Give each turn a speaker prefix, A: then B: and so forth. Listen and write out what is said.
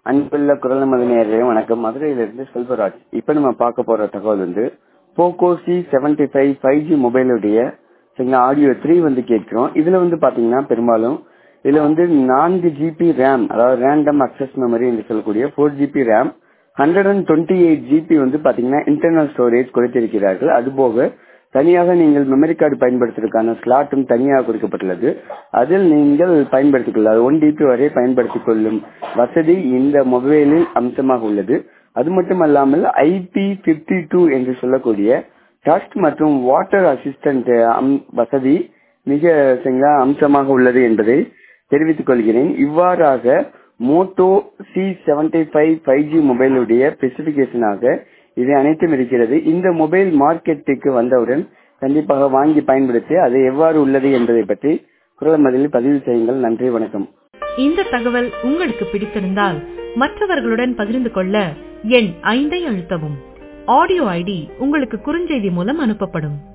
A: அன்புள்ள குரல் நமது நேரே வணக்கம் மதுரையிலிருந்து செல்வராஜ் இப்ப நம்ம பார்க்க போற தகவல் வந்து Poco C seventy five five G மொபைலுடைய சரிங்களா ஆடியோ த்ரீ வந்து கேட்கிறோம் இதுல வந்து பாத்தீங்கன்னா பெரும்பாலும் இதுல வந்து நான்கு ஜிபி ரேம் அதாவது ரேண்டம் அக்சஸ் மெமரி என்று சொல்லக்கூடிய four GB RAM hundred and twenty eight GB வந்து பாத்தீங்கன்னா இன்டர்னல் ஸ்டோரேஜ் கொடுத்திருக்கிறார்கள் அதுபோக தனியாக நீங்கள் மெமரி கார்டு பயன்படுத்துவதற்கான ஸ்லாட்டும் தனியாக கொடுக்கப்பட்டுள்ளது அதில் நீங்கள் பயன்படுத்திக் கொள்ளலாம் ஒன் டிபி வரை பயன்படுத்திக் கொள்ளும் வசதி இந்த மொபைலில் அம்சமாக உள்ளது அது மட்டுமல்லாமல் ஐபி பிப்டி டூ என்று சொல்லக்கூடிய டஸ்ட் மற்றும் வாட்டர் அசிஸ்டன்ட் வசதி மிக சரிங்களா அம்சமாக உள்ளது என்பதை தெரிவித்துக் கொள்கிறேன் இவ்வாறாக Moto C seventy five five G மொபைலுடைய ஸ்பெசிபிகேஷனாக இது அனைத்தும் இருக்கிறது இந்த மொபைல் மார்க்கெட்டுக்கு வந்தவுடன் கண்டிப்பாக வாங்கி பயன்படுத்தி அது எவ்வாறு உள்ளது என்பதை பற்றி குரல் மதிலில் பதிவு செய்யுங்கள் நன்றி வணக்கம்
B: இந்த தகவல் உங்களுக்கு பிடித்திருந்தால் மற்றவர்களுடன் பகிர்ந்து கொள்ள எண் ஐந்தை அழுத்தவும் ஆடியோ ஐடி உங்களுக்கு குறுஞ்செய்தி மூலம் அனுப்பப்படும்